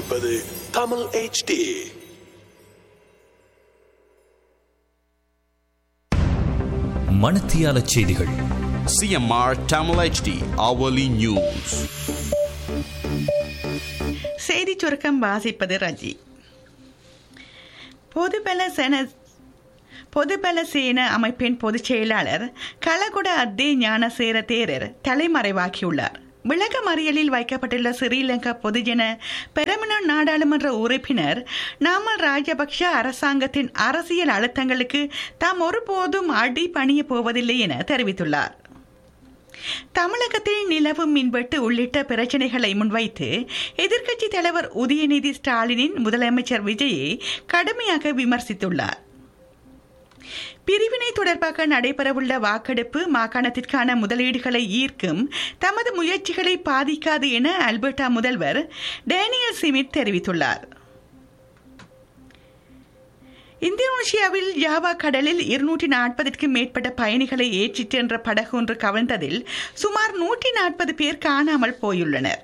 கேட்டுக்கொண்டிருப்பது தமிழ் HD மணத்தியால செய்திகள் CMR Tamil HD hourly news. செய்தி சுருக்கம் வாசிப்பது ரஜி பொதுபல சென பொதுபல சேன அமைப்பின் பொதுச் செயலாளர் கலகுட அத்தே ஞானசேர தேரர் தலைமறைவாகியுள்ளார் விளக்கமறியலில் வைக்கப்பட்டுள்ள ஸ்ரீலங்கா பொதுஜன பெரமுன நாடாளுமன்ற உறுப்பினர் நாமல் ராஜபக்ஷ அரசாங்கத்தின் அரசியல் அழுத்தங்களுக்கு தாம் ஒருபோதும் அடி பணிய போவதில்லை என தெரிவித்துள்ளார் தமிழகத்தில் நிலவும் மின்வெட்டு உள்ளிட்ட பிரச்சனைகளை முன்வைத்து எதிர்க்கட்சி தலைவர் உதயநிதி ஸ்டாலினின் முதலமைச்சர் விஜயை கடுமையாக விமர்சித்துள்ளார் பிரிவினை தொடர்பாக நடைபெறவுள்ள வாக்கெடுப்பு மாகாணத்திற்கான முதலீடுகளை ஈர்க்கும் தமது முயற்சிகளை பாதிக்காது என அல்பர்டா முதல்வர் டேனியல் சிமித் தெரிவித்துள்ளார் இந்தோனேஷியாவில் ஜாவா கடலில் இருநூற்றி நாற்பதுக்கும் மேற்பட்ட பயணிகளை ஏற்றிச் சென்ற படகு ஒன்று கவிழ்ந்ததில் சுமார் நூற்றி நாற்பது பேர் காணாமல் போயுள்ளனர்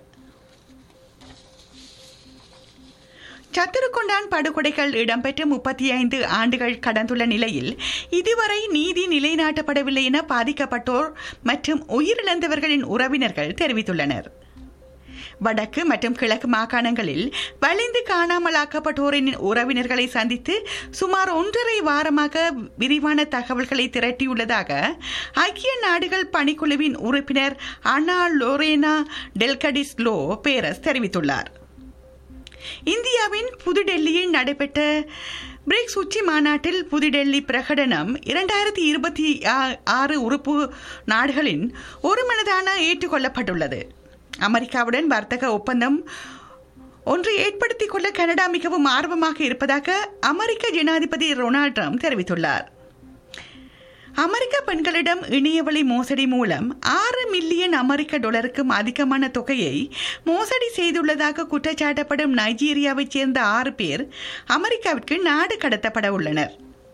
சத்துருக்கொண்டான் படுகொடைகள் இடம்பெற்ற முப்பத்தி ஐந்து ஆண்டுகள் கடந்துள்ள நிலையில் இதுவரை நீதி நிலைநாட்டப்படவில்லை என பாதிக்கப்பட்டோர் மற்றும் உயிரிழந்தவர்களின் உறவினர்கள் தெரிவித்துள்ளனர் வடக்கு மற்றும் கிழக்கு மாகாணங்களில் வலிந்து காணாமலாக்கப்பட்டோரின் உறவினர்களை சந்தித்து சுமார் ஒன்றரை வாரமாக விரிவான தகவல்களை திரட்டியுள்ளதாக ஐக்கிய நாடுகள் பணிக்குழுவின் உறுப்பினர் அனா லோரேனா டெல்கடிஸ் லோ பேரஸ் தெரிவித்துள்ளார் இந்தியாவின் புதுடெல்லியில் நடைபெற்ற பிரிக்ஸ் உச்சி மாநாட்டில் புதுடெல்லி பிரகடனம் இரண்டாயிரத்தி இருபத்தி ஆறு உறுப்பு நாடுகளின் ஒருமனதான ஏற்றுக்கொள்ளப்பட்டுள்ளது அமெரிக்காவுடன் வர்த்தக ஒப்பந்தம் ஒன்று ஏற்படுத்திக் கொள்ள கனடா மிகவும் ஆர்வமாக இருப்பதாக அமெரிக்க ஜனாதிபதி டொனால்ட் ட்ரம்ப் தெரிவித்துள்ளார் அமெரிக்க பெண்களிடம் இணையவழி மோசடி மூலம் ஆறு மில்லியன் அமெரிக்க டாலருக்கும் அதிகமான தொகையை மோசடி செய்துள்ளதாக குற்றச்சாட்டப்படும் நைஜீரியாவைச் சேர்ந்த ஆறு பேர் அமெரிக்காவிற்கு நாடு கடத்தப்பட உள்ளனர்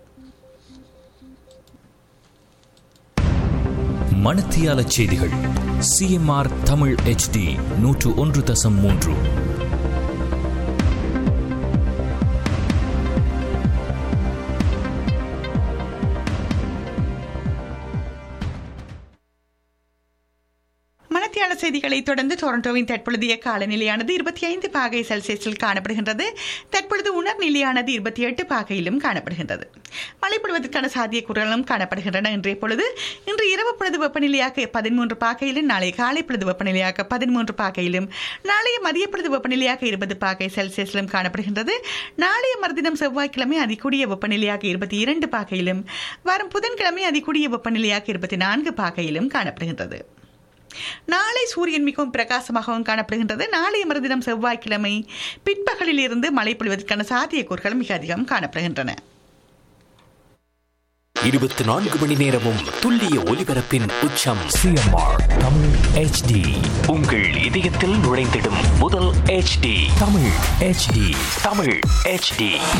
மணத்தியால செய்திகள் சிஎம்ஆர் தமிழ் HD நூற்று ஒன்று தசம் மூன்று மணத்தியால செய்திகளை தொடர்ந்து டொரண்டோவின் தற்பொழுதைய காலநிலையானது இருபத்தி ஐந்து பாகை செல்சியஸில் காணப்படுகின்றது தற்பொழுது உணர் நிலையானது இருபத்தி எட்டு பாகையிலும் காணப்படுகின்றது மழை பொழிவதற்கான சாத்தியக்கூறுகளும் காணப்படுகின்றன இன்றைய பொழுது இன்று இரவு பொழுது வெப்பநிலையாக பதிமூன்று பாகையிலும் நாளை காலை பொழுது வெப்பநிலையாக பதிமூன்று பாகையிலும் நாளைய மதிய பொழுது வெப்பநிலையாக இருபது பாகை செல்சியஸிலும் காணப்படுகின்றது நாளைய மறுதினம் செவ்வாய்க்கிழமை அதிகூடிய வெப்பநிலையாக இருபத்தி இரண்டு பாகையிலும் வரும் புதன்கிழமை அதிகூடிய வெப்பநிலையாக இருபத்தி நான்கு பாகையிலும் காணப்படுகின்றது நாளை சூரியன் மிகவும் பிரகாசமாகவும் காணப்படுகின்றது நாளைய மறுதினம் செவ்வாய்க்கிழமை பிற்பகலில் இருந்து மழை பொழிவதற்கான சாத்தியக்கூறுகள் மிக அதிகம் காணப்படுகின்றன இருபத்தி நான்கு மணி நேரமும் துல்லிய ஒலிபரப்பின் உச்சம் சிஎம்ஆர் தமிழ் HD உங்கள் இதயத்தில் நுழைந்திடும் முதல் HD Tamil HD Tamil HD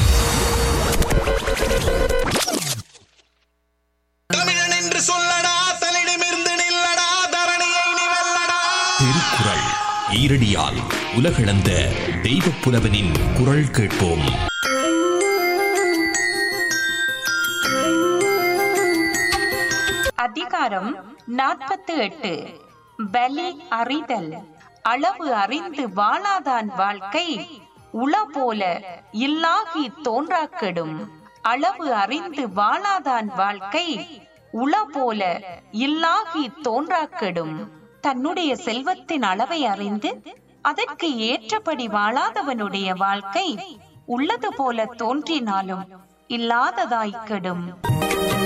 தமிழன் என்று சொல்லடா தலிடமிருந்து நில்லடா தரணியை நீ வெல்லடா திருக்குறள் ஈரடியால் உலகளந்த தெய்வப் புலவனின் குரல் கேட்போம் அதிகாரம் நாற்பத்து எட்டு பலி அறிதல் அளவு அறிந்து வாழாதான் வாழ்க்கை உள போல இல்லாகி தோன்றாக்கெடும் அளவு அறிந்து வாழாதான் வாழ்க்கை உள போல இல்லாகி தோன்றாக்கெடும் தன்னுடைய செல்வத்தின் அளவை அறிந்து அதற்கு ஏற்றபடி வாழாதவனுடைய வாழ்க்கை உள்ளது போல தோன்றினாலும் இல்லாததாய்க்கெடும்